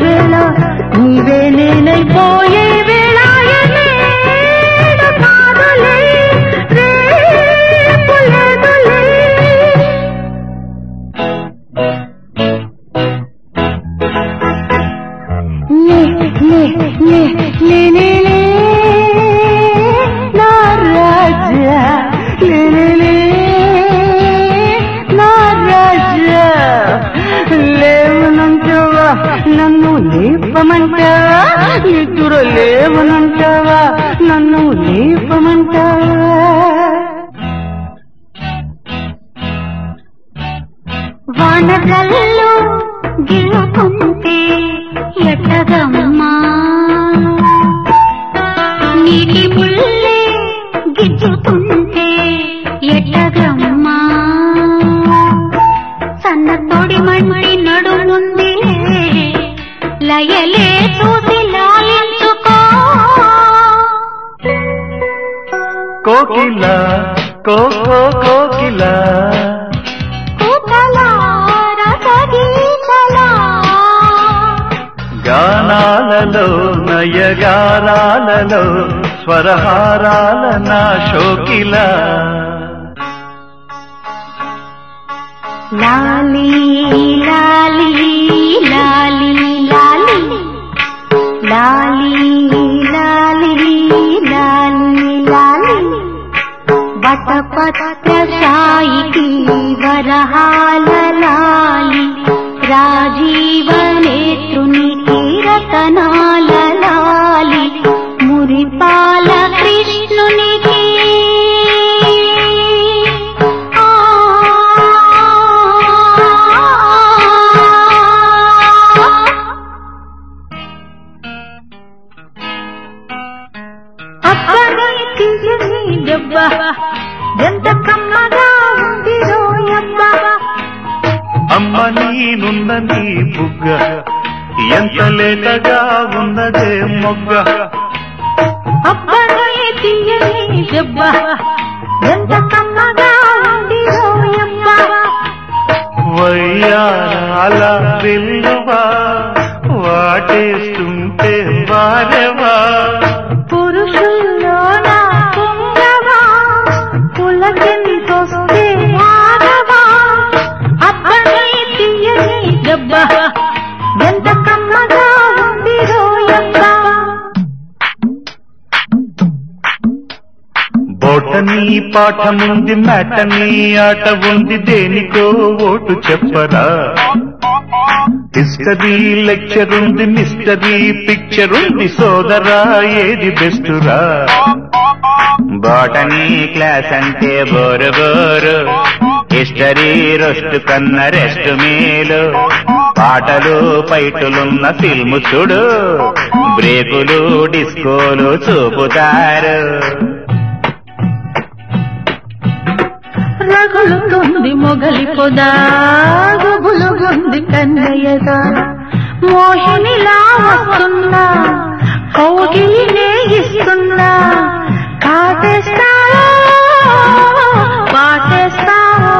వేళ నీవే నేనైపోయే వేళ ఎన్నేడు కాదులే రేపు లేదులే లే లే లే లే లే లే నా రాజా లే లే లే నా రాజా లేవనంటావా నన్ను లేపమంటావా నిద్ర లేవనంటావా నన్ను లేపమంటావా వానగల్లో గిల్లుకుంటే ఎట్టగమ్మా నీటి ముల్లే గిచ్చుకుంటే ఎట్టగమ్మా సన్న తొడి మండి నడుముంది లయలే చూసి లాలించుకో కోకిల కోకో కోకిల కూతలా రసగీతలా గానాలలో నయగానాలలో స్వరహారాల నా శోకిల లాలి లాలి లాలి లాలి లాలి లాలి లాలి లాలి వటపత్ర సాయికి వరహాల లాలి రాజీవ నేత్రునికి రతనాల లాలి మురిపాల కృష్ణునికి ఆ అప్పని తీయని దెబ్బ ఎంత కమ్మగా ఉంది రోయబ్బ అమ్మ నీనున్న నీ బుగ్గ ఎంత లేతగా ఉన్నదే మొగ్గ అప్పని తీయని దెబ్బ ఎంత కమ్మగా ఉంది రోయబ్బ వయ్యాల పిల్లువా వాటేస్తుంటే వారెవా పురుషుల్లోన పుంగవా పులకింతొస్తే ఆగవా అప్పని తీయని దెబ్బ ఎంత కమ్మగా ఉంది రోయబ్బ బోటనీ పాఠముంది మ్యాటనీ ఆట ఉంది దేనికో ఓటు చెప్పరా హిస్టరీ లెక్చర్ ఉంది మిస్టరీ పిక్చర్ ఉంది సోదరా ఏది బెస్టురా బోటనీ క్లాస్ అంటే బోరు బోరు హిస్టరీ రొస్ట్ కన్న రెస్ట్ మేలు పాటలు పైటులున్న ఫిల్ము చూడు బ్రేకులు డిస్కోలు చూపుతారు రగులుతుంది మొగలి పొదా గుబులుగుంది కన్నయ్యగా మోహినిలా వస్తున్నా కౌగిలినే ఇస్తున్నా కాటేస్తావో పాటేస్తావో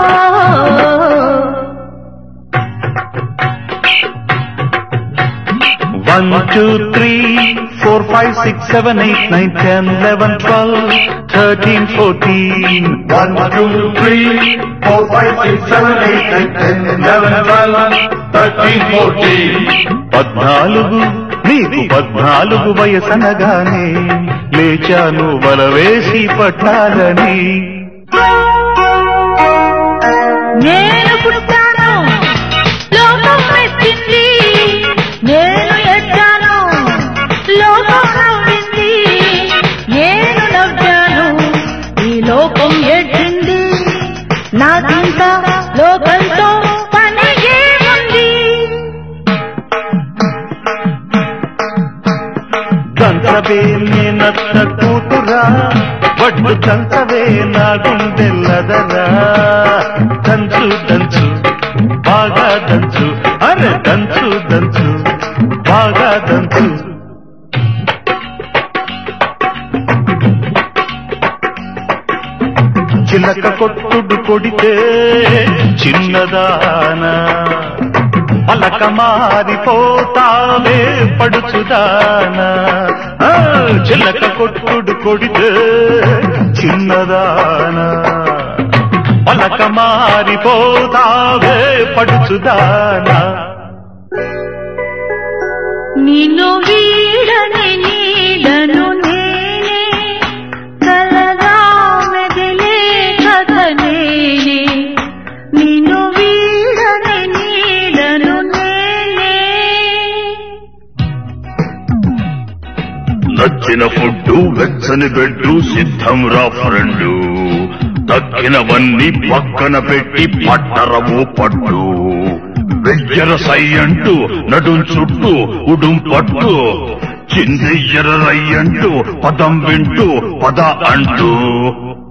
one two three four five six seven eight nine ten eleven twelve thirteen fourteen One, two, three, four, five, six, seven, eight, nine, ten, eleven, twelve, thirteen, fourteen. పద్నాలుగు నీకు పద్నాలుగు వయసనగానే లేచాను వలవేసి పట్టాలని నేను పుట్టాను లోకం మెచ్చింది నేను ఎడ్డాను లోకం నవ్వింది నేను నవ్వాను ఈ లోకం ఎడ్డింది నాకింకా లోకంతో పని ఏముంది దంచవే నేనత్త కూతురా వడ్డు దంచవే నా గుండెల్లదరా దంచు దంచు బాగా దంచు అరే దంచు దంచు బాగా దంచు చిలక కొట్టుడు కొడితే చిన్నదానా పలక మారిపోతావే పడుచుదానా ఆ, చిలక కొట్టుడు కొడితే చిన్నదానా పలక మారిపోతావే పడుచుదానా నిన్ను వీడని నీడను నేనే కలగా మెదిలే కథ నేనే నిన్ను వీడని నీడను నేనే నచ్చిన ఫుడ్డు వెచ్చని బెడ్డు సిద్ధం రా ఫ్రెండు తగ్గినవన్నీ పక్కన పెట్టి పట్టరము పట్టు వెజ్జర సై అంటూ నడుం చుట్టూ ఉడుం పట్టు చిందెయ్యర రై అంటూ పదం వింటూ పద అంటూ